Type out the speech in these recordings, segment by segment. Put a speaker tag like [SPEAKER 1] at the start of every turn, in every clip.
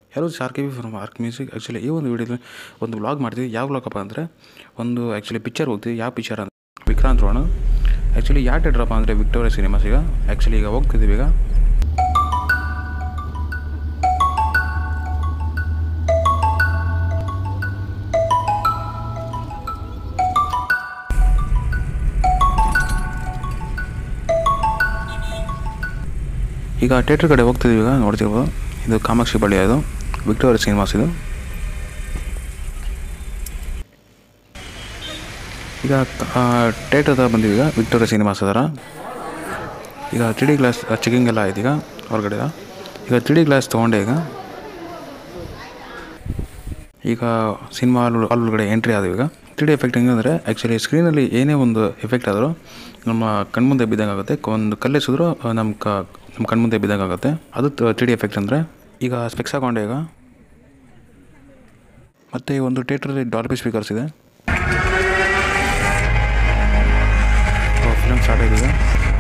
[SPEAKER 1] Hello sir K V from ark music actually ಈ ಒಂದು ವಿಡಿಯೋದಲ್ಲಿ ಒಂದು ವ್ಲಾಗ್ ಮಾಡ್ತೀವಿ ಯಾವ ವ್ಲಾಗಪ್ಪ ಅಂದರೆ ಒಂದು ಆ್ಯಕ್ಚುಲಿ ಪಿಕ್ಚರ್ ಹೋಗ್ತೀವಿ ಯಾವ ಪಿಕ್ಚರ್ ಅಂತ ವಿಕ್ರಾಂತ್ ರೋಣ ಆ್ಯಕ್ಚುಲಿ ಯಾವ ಥಿಯೇಟ್ರಪ್ಪ ಅಂದರೆ ವಿಕ್ಟೋರಿಯಾ ಸಿನಿಮಾಸ್ ಈಗ ಆ್ಯಕ್ಚುಲಿ ಈಗ ಹೋಗ್ತಿದ್ದೀವಿ ಈಗ ಈಗ ಥಿಯೇಟ್ರ್ ಕಡೆ ಹೋಗ್ತಿದ್ದೀವಿ ಈಗ ನೋಡ್ತಿರ್ಬೋದು ಇದು ಕಾಮಾಕ್ಷಿ ಬಳ್ಳಿ ಅದು ವಿಕ್ಟೋರಿಯಾ ಸಿನಿಮಾಸ್ ಇದು ಈಗ ಥಿಯೇಟರ್ ಹತ್ರ ಬಂದೀವಿ ಈಗ ವಿಕ್ಟೋರಿಯಾ ಸಿನಿಮಾಸ್ ಅದರ ಈಗ ತ್ರೀ ಡಿ ಗ್ಲಾಸ್ ಚೆಕಿಂಗ್ ಎಲ್ಲ ಆಯ್ತು ಈಗ ಹೊರಗಡೆ ಈಗ ತ್ರೀ ಡಿ ಗ್ಲಾಸ್ ತೊಗೊಂಡೆ ಈಗ ಈಗ ಸಿನಿಮಾ ಹಾಲ್ ಹಾಲ್ ಒಳಗಡೆ ಎಂಟ್ರಿ ಆದವು ಈಗ ತ್ರೀ ಡಿ ಎಫೆಕ್ಟ್ ಹೆಂಗಂದರೆ ಆ್ಯಕ್ಚುಲಿ ಸ್ಕ್ರೀನಲ್ಲಿ ಏನೇ ಒಂದು ಎಫೆಕ್ಟ್ ಆದರೂ ನಮ್ಮ ಕಣ್ಮುಂದೆ ಬಿದ್ದಂಗೆ ಆಗುತ್ತೆ ಒಂದು ಕಲ್ಲೆಸಿದ್ರು ನಮ್ಮ ಕ ನಮ್ಮ ಕಣ್ಮುಂದೆ ಬಿದ್ದಂಗೆ ಆಗುತ್ತೆ ಅದು ತ್ರೀ ಡಿ ಎಫೆಕ್ಟ್ ಅಂದರೆ ಈಗ ಸ್ಪೆಕ್ಸ್ ಹಾಕೊಂಡೆ ಈಗ ಮತ್ತು ಈ ಒಂದು ಥಿಯೇಟ್ರಲ್ಲಿ ಡಾಲ್ಬಿ ಸ್ಪೀಕರ್ಸ್ ಇದೆ ಫಿಲಮ್ ಸ್ಟಾರ್ಟ್ ಆಗಿದೆ ಈಗ.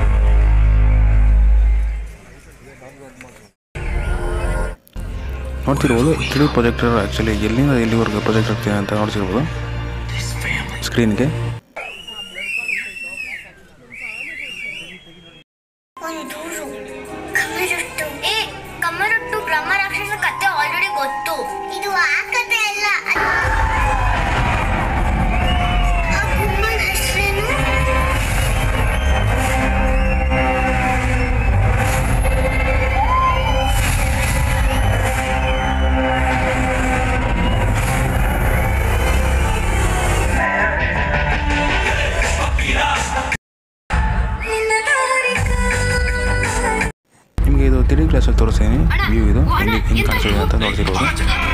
[SPEAKER 1] ನೋಡ್ತಿರ್ಬೋದು ತ್ರೀ ಪ್ರೊಜೆಕ್ಟರ್ ಆ್ಯಕ್ಚುಲಿ ಎಲ್ಲಿಂದ ಎಲ್ಲಿವರೆಗೂ ಪ್ರೊಜೆಕ್ಟ್ ಆಗ್ತಿದೆ ಅಂತ ನೋಡ್ತಿರ್ಬೋದು ಸ್ಕ್ರೀನ್ಗೆ
[SPEAKER 2] ಒಂದು ಕಮರಟ್ಟು ಏ ಕಮರಟ್ಟು ಬ್ರಹ್ಮ ರಾಕ್ಷಸ ಕತೆ ಆಲ್ರೆಡಿ ಗೊತ್ತು ಇದು ಆ ಕತೆ ಅಲ್ಲ ಆ ಗುಮ್ಮನ ಹೆಸರೇನು ನಿನ್ನ
[SPEAKER 1] ನಿಮಗೆ ಇದು ತ್ರೀ ಕ್ಲಾಸಲ್ಲಿ ತೋರಿಸ್ತೀನಿ ವ್ಯೂ ಇದು ಹೆಂಗೆ ಹೆಂಗೆ ಕಾಣಿಸ್ತಿದೆ ಅಂತ ನೋಡ್ತಿರ್ಬೋದು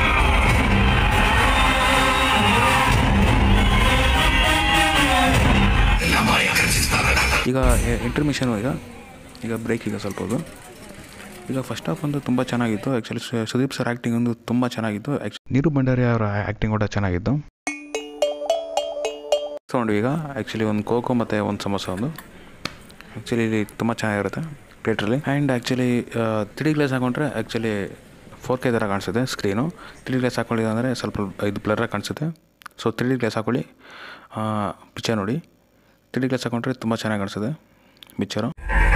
[SPEAKER 1] ಈಗ ಇಂಟರ್ಮಿಷನ್ ಈಗ ಈಗ ಬ್ರೇಕ್ ಈಗ ಸ್ವಲ್ಪ ಹೊತ್ತು. ಈಗ ಫಸ್ಟ್ ಹಾಫ್ ಒಂದು ತುಂಬ ಚೆನ್ನಾಗಿತ್ತು ಆ್ಯಕ್ಚುಲಿ ಸುದೀಪ್ ಸರ್ ಆ್ಯಕ್ಟಿಂಗ್ ಒಂದು ತುಂಬ ಚೆನ್ನಾಗಿತ್ತು ಆ್ಯಕ್ಚುಲಿ ನೀರು ಭಂಡಾರಿ ಅವರ ಆ್ಯಕ್ಟಿಂಗ್ ಕೂಡ ಚೆನ್ನಾಗಿತ್ತು ತೊಗೊಂಡು ಈಗ ಆ್ಯಕ್ಚುಲಿ ಒಂದು ಕೋಕೋ ಮತ್ತು ಒಂದು ಸಮೋಸ ಒಂದು ಆ್ಯಕ್ಚುಲಿ ಇಲ್ಲಿ ತುಂಬ ಚೆನ್ನಾಗಿರುತ್ತೆ ಥಿಯೇಟ್ರಲ್ಲಿ ಆ್ಯಂಡ್ ಆ್ಯಕ್ಚುಲಿ ತ್ರೀ ಗ್ಲಾಸ್ ಹಾಕೊಂಡ್ರೆ ಆ್ಯಕ್ಚುಲಿ ಫೋರ್ ಕೆ ಥರ ಕಾಣಿಸುತ್ತೆ ಸ್ಕ್ರೀನು ತ್ರೀ ಗ್ಲಾಸ್ ಹಾಕೊಳ್ಳಿಲ್ಲ ಅಂದರೆ ಸ್ವಲ್ಪ ಇದು ಬ್ಲರಾಗಿ ಕಾಣಿಸುತ್ತೆ ಸೊ ತ್ರೀ ಗ್ಲಾಸ್ ಹಾಕೊಳ್ಳಿ ಪಿಕ್ಚರ್ ನೋಡಿ ತ್ರೀ ಗ್ಲಾಸ್ ಹಾಕೊಂಡ್ರೆ ತುಂಬ ಚೆನ್ನಾಗಿ ಕಾಣಿಸುತ್ತೆ ಪಿಕ್ಚರು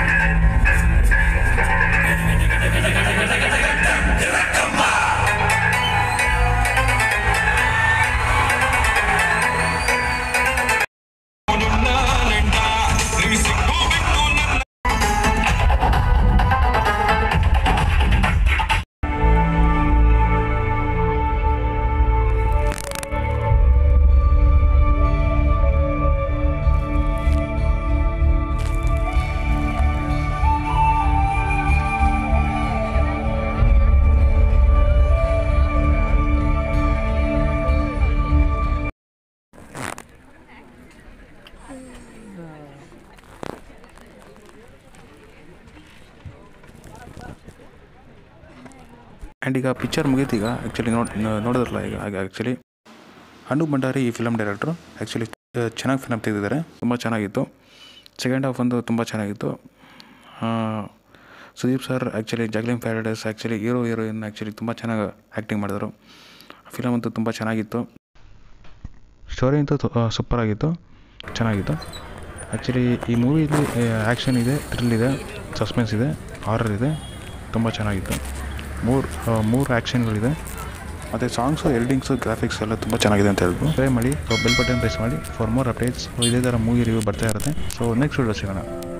[SPEAKER 1] ಆ್ಯಂಡ್ ಈಗ ಪಿಕ್ಚರ್ ಮುಗೀತು ಈಗ ಆ್ಯಕ್ಚುಲಿ ನೋಡಿ ನೋಡಿದ್ರಲ್ಲ ಈಗ ಆಗ ಆ್ಯಕ್ಚುಲಿ ಅನು ಭಂಡಾರಿ ಈ ಫಿಲಮ್ ಡೈರೆಕ್ಟ್ರು ಆ್ಯಕ್ಚುಲಿ ಚೆನ್ನಾಗಿ ಫಿಲಮ್ ತೆಗೆದಿದ್ದಾರೆ ತುಂಬ ಚೆನ್ನಾಗಿತ್ತು ಸೆಕೆಂಡ್ ಹಾಫ್ ಒಂದು ತುಂಬ ಚೆನ್ನಾಗಿತ್ತು ಆ, Sudeep sir actually juggling paradise actually hero heroine actually ತುಂಬ ಚೆನ್ನಾಗಿ ಆ್ಯಕ್ಟಿಂಗ್ ಮಾಡಿದರು ಫಿಲಮ್ ಅಂತೂ ತುಂಬ ಚೆನ್ನಾಗಿತ್ತು ಸ್ಟೋರಿ ಅಂತೂ ಸೂಪರ್ ಆಗಿತ್ತು ಚೆನ್ನಾಗಿತ್ತು ಆ್ಯಕ್ಚುಲಿ ಈ ಮೂವಿಲಿ ಆ್ಯಕ್ಷನ್ ಇದೆ ಥ್ರಿಲ್ ಇದೆ ಸಸ್ಪೆನ್ಸ್ ಇದೆ ಹಾರರ್ ಇದೆ ತುಂಬ ಚೆನ್ನಾಗಿತ್ತು ಮೂರು ಮೂರು ಆ್ಯಕ್ಷನ್ಗಳಿದೆ ಮತ್ತು ಸಾಂಗ್ಸು ಎಡಿಟಿಂಗ್ಸು ಗ್ರಾಫಿಕ್ಸ್ ಎಲ್ಲ ತುಂಬ ಚೆನ್ನಾಗಿದೆ ಅಂತ ಹೇಳ್ಬೋದು ಟ್ರೈ ಮಾಡಿ ಸೊ ಬೆಲ್ ಬಟನ್ ಪ್ರೆಸ್ ಮಾಡಿ ಫಾರ್ ಮೋರ್ ಅಪ್ಡೇಟ್ಸ್ ಸೊ ಇದೇ ಥರ ಮೂವಿ ರಿವ್ಯೂ ಬರ್ತಾ ಇರುತ್ತೆ ಸೊ ನೆಕ್ಸ್ಟ್ ವಿಡಿಯೋ ಸಿಗೋಣ